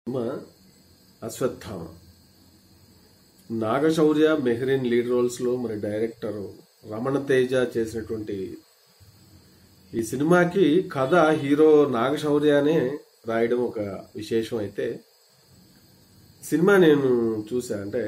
cinema Ashwathama Nagashaurya Mehreen lead roles లో మరి director Ramana Teja చేసినటువంటి ఈ సినిమాకి కథ హీరో నాగశౌర్యనే రాయడం ఒక విశేషం అయితే సినిమా నేను చూసా అంటే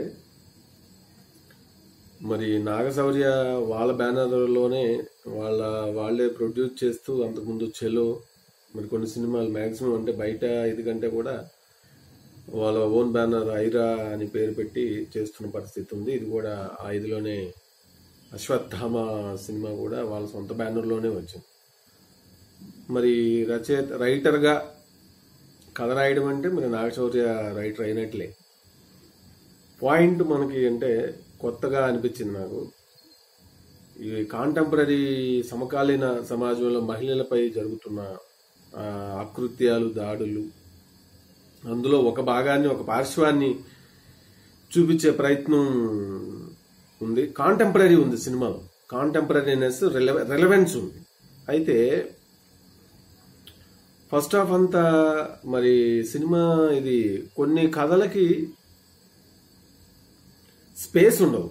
మరి నాగశౌర్య వాళ్ళ బ్యానర్లోనే వాళ్ళ వాళ్ళే ప్రొడ్యూస్ చేస్తూ అంతకుముందు చెలో మరి కొన్ని సినిమాలు మ్యాక్సిమం అంటే బయట ఇది కంటే కూడా వాళ్ళ ఓన్ బ్యానర్ ఐరా అని పేరు పెట్టి చేస్తున్న పరిస్థితి ఉంది ఇది కూడా ఆ ఇదిలోనే అశ్వత్థామ సినిమా కూడా వాళ్ళ సొంత బ్యానర్లోనే వచ్చింది మరి రచయిత రైటర్గా కథ రాయడం అంటే మరి నాగశౌర్య రైటర్ అయినట్లే పాయింట్ మనకి అంటే కొత్తగా అనిపించింది నాకు ఈ కాంటెంపరీ సమకాలీన సమాజంలో మహిళలపై జరుగుతున్న ఆ, అకృత్యాలు దాడులు అందులో ఒక భాగాన్ని ఒక పార్శ్వాన్ని చూపించే ప్రయత్నం ఉంది కాంటెంపరీ ఉంది సినిమాలో కాంటెంపరీనెస్ రెలవెన్స్ ఉంది అయితే ఫస్ట్ హాఫ్ అంతా మరి సినిమా ఇది కొన్ని కథలకి స్పేస్ ఉండదు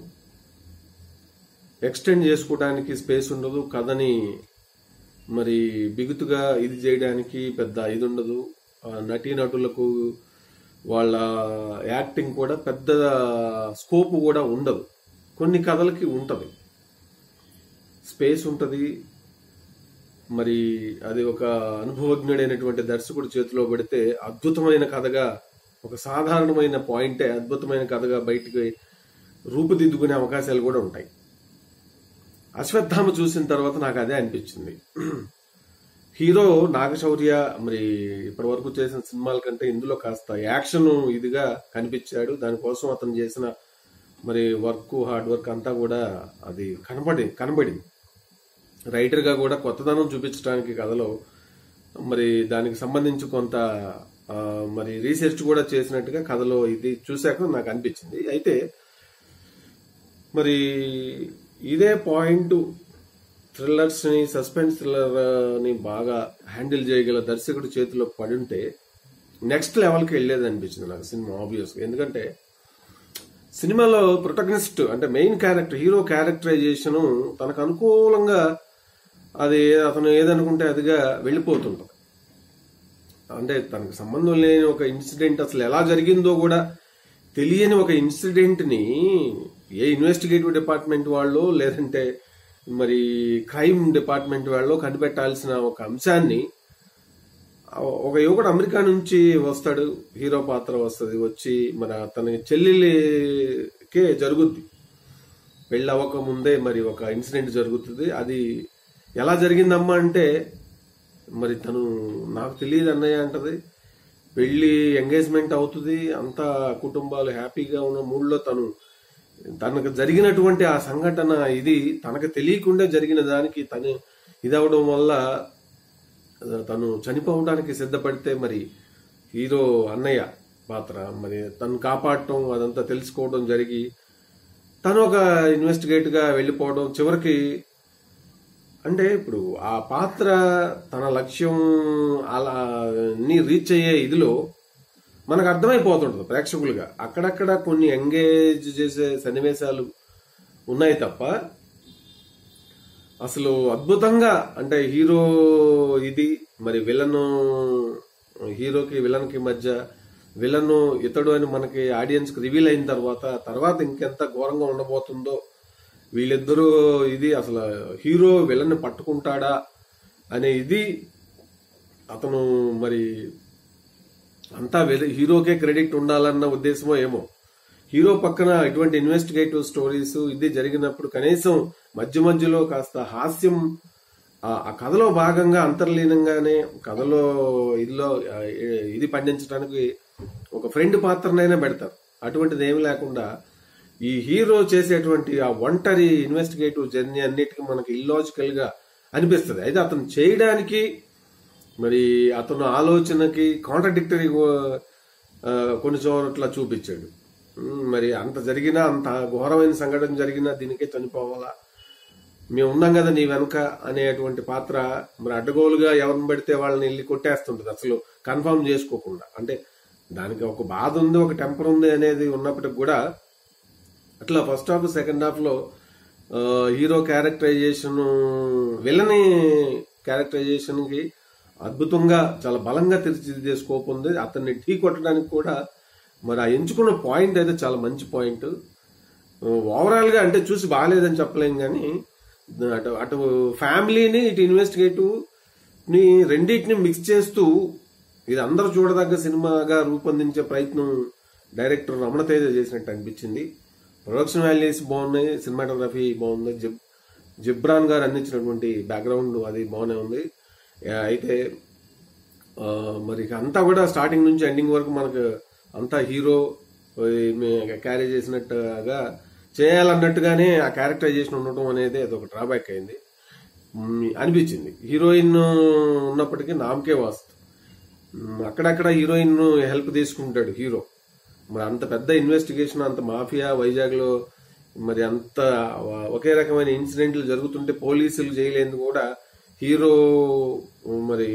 ఎక్స్టెండ్ చేసుకోవడానికి స్పేస్ ఉండదు కథని మరి బిగుతుగా ఇది చేయడానికి పెద్ద ఇది ఉండదు ఆ నటీనటులకు వాళ్ళ యాక్టింగ్ కూడా పెద్ద స్కోప్ కూడా ఉండదు కొన్ని కథలకి ఉంటది స్పేస్ ఉంటది మరి అది ఒక అనుభవజ్ఞుడైనటువంటి దర్శకుడు చేతిలో పెడితే అద్భుతమైన కథగా ఒక సాధారణమైన పాయింటే అద్భుతమైన కథగా బయటికి రూపుదిద్దుకునే అవకాశాలు కూడా ఉంటాయి అశ్వత్థామ చూసిన తర్వాత నాకు అదే అనిపించింది హీరో నాగశౌర్య మరి ఇప్పటి వరకు చేసిన సినిమాల కంటే ఇందులో కాస్త యాక్షన్ ఇదిగా కనిపించాడు దానికోసం అతను చేసిన మరి వర్క్ హార్డ్ వర్క్ అంతా కూడా అది కనబడి కనబడింది రైటర్ గా కూడా కొత్తదనం చూపించడానికి కథలో మరి దానికి సంబంధించి కొంత ఆ, మరి రీసెర్చ్ కూడా చేసినట్టుగా కథలో ఇది చూశాక నాకు అనిపించింది అయితే మరి ఇదే పాయింట్ థ్రిల్లర్స్ ని సస్పెన్స్ థ్రిల్లర్ ని బాగా హ్యాండిల్ చేయగల దర్శకుడి చేతిలో పడి ఉంటే నెక్స్ట్ లెవెల్కి వెళ్ళేది అనిపించింది నాకు సినిమా ఆబ్వియస్ ఎందుకంటే సినిమాలో ప్రొటగనిస్ట్ అంటే మెయిన్ క్యారెక్టర్ హీరో క్యారెక్టరైజేషన్ తనకు అనుకూలంగా అది అతను ఏదనుకుంటే అదిగా వెళ్ళిపోతుంటది అంటే తనకు సంబంధం లేని ఒక ఇన్సిడెంట్ అసలు ఎలా జరిగిందో కూడా తెలియని ఒక ఇన్సిడెంట్ ని ఏ ఇన్వెస్టిగేటివ్ డిపార్ట్మెంట్ వాళ్ళు లేదంటే మరి క్రైమ్ డిపార్ట్మెంట్ వాళ్ళు కనిపెట్టాల్సిన ఒక అంశాన్ని ఒక యువకుడు అమెరికా నుంచి వస్తాడు హీరో పాత్ర వస్తుంది వచ్చి మరి తన చెల్లెలికే జరుగుద్ది పెళ్ళి అవ్వక ముందే మరి ఒక ఇన్సిడెంట్ జరుగుతుంది అది ఎలా జరిగిందమ్మా అంటే మరి తను నాకు తెలియదు అన్నయ్య అంటది పెళ్లి ఎంగేజ్మెంట్ అవుతుంది అంతా కుటుంబాలు హ్యాపీగా ఉన్న మూడ్లో తను తనకు జరిగినటువంటి ఆ సంఘటన ఇది తనకు తెలియకుండా జరిగిన దానికి తను ఇదవడం వల్ల తను చనిపోవడానికి సిద్ధపడితే మరి హీరో అన్నయ్య పాత్ర మరి తను కాపాడటం అదంతా తెలుసుకోవడం జరిగి తను ఒక ఇన్వెస్టిగేట్ గా వెళ్ళిపోవడం చివరికి అంటే ఇప్పుడు ఆ పాత్ర తన లక్ష్యం అలా ని రీచ్ అయ్యే ఇదిలో మనకు అర్థమైపోతుంటుంది ప్రేక్షకులుగా అక్కడక్కడ కొన్ని ఎంగేజ్ చేసే సన్నివేశాలు ఉన్నాయి తప్ప అసలు అద్భుతంగా అంటే హీరో ఇది మరి విలన్ హీరోకి విలన్ కి మధ్య విలన్ ఇతడు అని మనకి ఆడియన్స్ కి రివీల్ అయిన తర్వాత తర్వాత ఇంకెంత ఘోరంగా ఉండబోతుందో వీళ్ళిద్దరూ ఇది అసలు హీరో విలన్ పట్టుకుంటాడా అనే ఇది అతను మరి అంతా వెల- హీరోకే క్రెడిట్ ఉండాలన్న ఉద్దేశమో ఏమో హీరో పక్కన ఇటువంటి ఇన్వెస్టిగేటివ్ స్టోరీస్ ఇది జరిగినప్పుడు కనీసం మధ్య మధ్యలో కాస్త హాస్యం ఆ ఆ కథలో భాగంగా అంతర్లీనంగానే కథలో ఇదిలో ఆ, ఇది పండించడానికి ఒక ఫ్రెండ్ పాత్రనైనా పెడతారు అటువంటిది ఏమి లేకుండా ఈ హీరో చేసేటువంటి ఆ ఒంటరి ఇన్వెస్టిగేటివ్ జర్నీ అన్నిటికీ మనకి ఇల్లాజికల్ గా అనిపిస్తుంది అయితే అతను చేయడానికి మరి అతను ఆలోచనకి కాంట్రడిక్టరీ కొన్ని చోట్ల చూపించాడు ఉమ్, మరి అంత జరిగినా అంత ఘోరమైన సంఘటన జరిగినా దీనికే చనిపోవాలా మేము ఉన్నాం కదా నీ వెనక అనేటువంటి పాత్ర మరి అడ్డగోలుగా ఎవరిని పడితే వాళ్ళని వెళ్ళి కొట్టేస్తుంటది అసలు కన్ఫర్మ్ చేసుకోకుండా అంటే దానికి ఒక బాధ ఉంది ఒక టెంపర్ ఉంది అనేది ఉన్నప్పటికి కూడా అట్లా ఫస్ట్ హాఫ్ సెకండ్ హాఫ్ లో ఆ, హీరో క్యారెక్టరైజేషన్ విలని క్యారెక్టరైజేషన్ కి అద్భుతంగా చాలా బలంగా తీర్చిదిద్దే స్కోప్ ఉంది అతన్ని ఢీ కొట్టడానికి కూడా మరి ఆ ఎంచుకున్న పాయింట్ అయితే చాలా మంచి పాయింట్ ఓవరాల్ గా అంటే చూసి బాగాలేదని చెప్పలేం కానీ అటు అటు ఫ్యామిలీని ఇటు ఇన్వెస్టిగేటివ్ ని రెండింటిని మిక్స్ చేస్తూ ఇది అందరూ చూడదగ్గ సినిమాగా రూపొందించే ప్రయత్నం డైరెక్టర్ రమణ తేజ చేసినట్టు అనిపించింది ప్రొడక్షన్ వాల్యూస్ బాగున్నాయి సినిమాటోగ్రఫీ బాగుంది జిబ్ జిబ్రాన్ గారు అందించినటువంటి బ్యాక్గ్రౌండ్ అది బాగానే ఉంది ఆ, అయితే ఆ, మరి ఇక అంతా కూడా స్టార్టింగ్ నుంచి ఎండింగ్ వరకు మనకు అంతా హీరో క్యారీ చేసినట్టుగా చేయాలన్నట్టుగానే ఆ క్యారెక్టరైజేషన్ ఉండటం అనేది అది ఒక డ్రాబ్యాక్ అయింది మ్, అనిపించింది హీరోయిన్ ఉన్నప్పటికీ నామకే వాస్తు మ్, అక్కడక్కడ హీరోయిన్ హెల్ప్ తీసుకుంటాడు హీరో మరి అంత పెద్ద ఇన్వెస్టిగేషన్ అంత మాఫియా వైజాగ్ లో మరి అంత ఒకే రకమైన ఇన్సిడెంట్లు జరుగుతుంటే పోలీసులు చేయలేదు కూడా హీరో మరి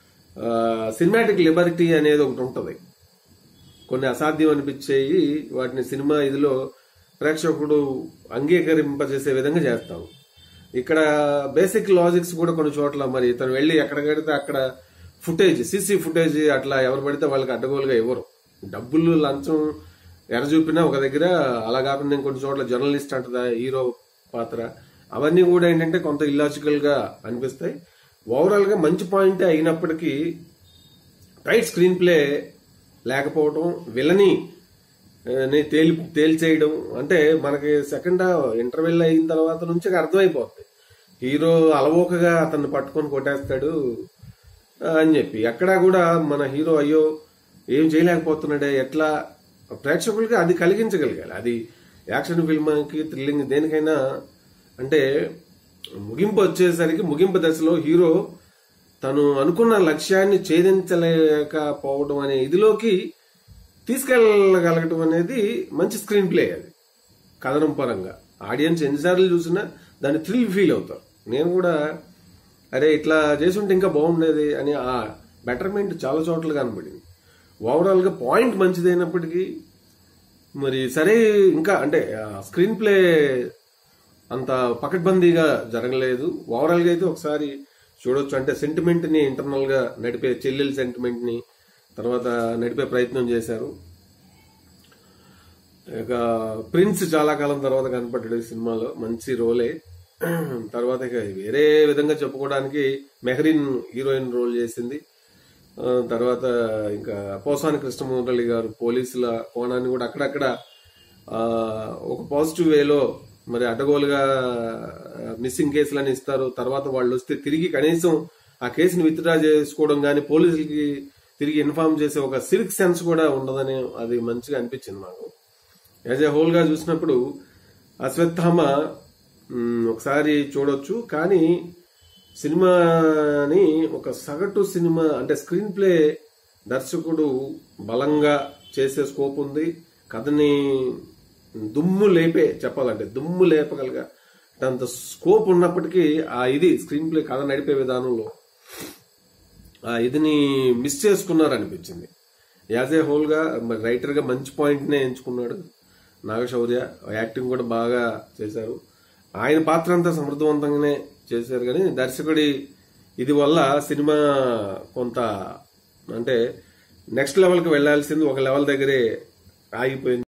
సినిమాటిక్ లిబర్టీ అనేది ఒకటి ఉంటది కొన్ని అసాధ్యం అనిపించేవి వాటిని సినిమా ఇదిలో ప్రేక్షకుడు అంగీకరింపజేసే విధంగా చేస్తాం ఇక్కడ బేసిక్ లాజిక్స్ కూడా కొన్ని చోట్ల మరి ఇతను వెళ్ళి ఎక్కడ కడితే అక్కడ ఫుటేజ్ సీసీ ఫుటేజ్ అట్లా ఎవరు పడితే వాళ్ళకి అడ్డగోలుగా ఇవ్వరు డబ్బులు లంచం ఎర చూపినా ఒక దగ్గర అలా కాకుండా ఇంకొన్ని చోట్ల జర్నలిస్ట్ అంటదా హీరో పాత్ర అవన్నీ కూడా ఏంటంటే కొంత ఇల్లాజికల్ గా అనిపిస్తాయి ఓవరాల్ గా మంచి పాయింట్ అయినప్పటికీ టైట్ స్క్రీన్ ప్లే లేకపోవడం విలని ఆ, ని తేలి తేల్చేయడం అంటే మనకి సెకండ్ ఇంటర్వెల్ అయిన తర్వాత నుంచి అర్థమైపోతుంది హీరో అలవోకగా అతన్ని పట్టుకొని కొట్టేస్తాడు ఆ, అని చెప్పి ఎక్కడా కూడా మన హీరో అయ్యో ఏం చేయలేకపోతున్నాడే ఎట్లా ప్రేక్షకులకి అది కలిగించగలగాలి అది యాక్షన్ ఫిల్మ్కి థ్రిల్లింగ్ దేనికైనా అంటే ముగింపు వచ్చేసరికి ముగింపు దశలో హీరో తను అనుకున్న లక్ష్యాన్ని ఛేదించలేకపోవడం అనే ఇదిలోకి తీసుకెళ్ళగలగటం అనేది మంచి స్క్రీన్ ప్లే అది కథనం పరంగా ఆడియన్స్ ఎన్నిసార్లు చూసినా దాన్ని థ్రిల్ ఫీల్ అవుతారు నేను కూడా అరే ఇట్లా చేసుంటే ఇంకా బాగుండేది అని ఆ బెటర్మెంట్ చాలా చోట్ల కనబడింది ఓవరాల్ గా పాయింట్ మంచిదైనప్పటికీ మరి సరే ఇంకా అంటే స్క్రీన్ ప్లే అంత పకడ్బందీగా జరగలేదు ఓవరాల్ గా అయితే ఒకసారి చూడొచ్చు అంటే సెంటిమెంట్ ని ఇంటర్నల్ గా నడిపే చెల్లెల సెంటిమెంట్ ని తర్వాత నడిపే ప్రయత్నం చేశారు ఇక ప్రిన్స్ చాలా కాలం తర్వాత కనపడ్డాడు ఈ సినిమాలో మంచి రోలే తర్వాత ఇక వేరే విధంగా చెప్పుకోవడానికి మెహరీన్ హీరోయిన్ రోల్ చేసింది ఆ, తర్వాత ఇంకా పోసాని కృష్ణమురళి గారు పోలీసుల కోణాన్ని కూడా అక్కడక్కడ ఆ, ఒక పాజిటివ్ వేలో మరి అడ్డగోలుగా మిస్సింగ్ కేసులని ఇస్తారు తర్వాత వాళ్ళు వస్తే తిరిగి కనీసం ఆ కేసుని విత్డ్రా చేసుకోవడం కానీ పోలీసులకి తిరిగి ఇన్ఫార్మ్ చేసే ఒక సిల్క్ సెన్స్ కూడా ఉండదని అది మంచిగా అనిపించింది నాకు యాజ్ ఏ హోల్ గా చూసినప్పుడు అశ్వత్థామ మ్, ఒకసారి చూడొచ్చు కానీ సినిమాని ఒక సగటు సినిమా అంటే స్క్రీన్ ప్లే దర్శకుడు బలంగా చేసే స్కోప్ ఉంది కథని దుమ్ము లేపే చెప్పాలంటే దుమ్ము లేపగలగా అంత స్కోప్ ఉన్నప్పటికీ ఆ ఇది స్క్రీన్ ప్లే కథ నడిపే విధానంలో ఆ ఇదిని మిస్ చేసుకున్నారు అనిపించింది యాజ్ ఏ హోల్ గా మరి రైటర్ గా మంచి పాయింట్ నే ఎంచుకున్నాడు నాగశౌర్య యాక్టింగ్ కూడా బాగా చేశారు ఆయన పాత్ర అంతా సమర్థవంతంగానే చేశారు కానీ దర్శకుడి ఇది వల్ల సినిమా కొంత అంటే నెక్స్ట్ లెవెల్కి వెళ్లాల్సింది ఒక లెవెల్ దగ్గరే ఆగిపోయింది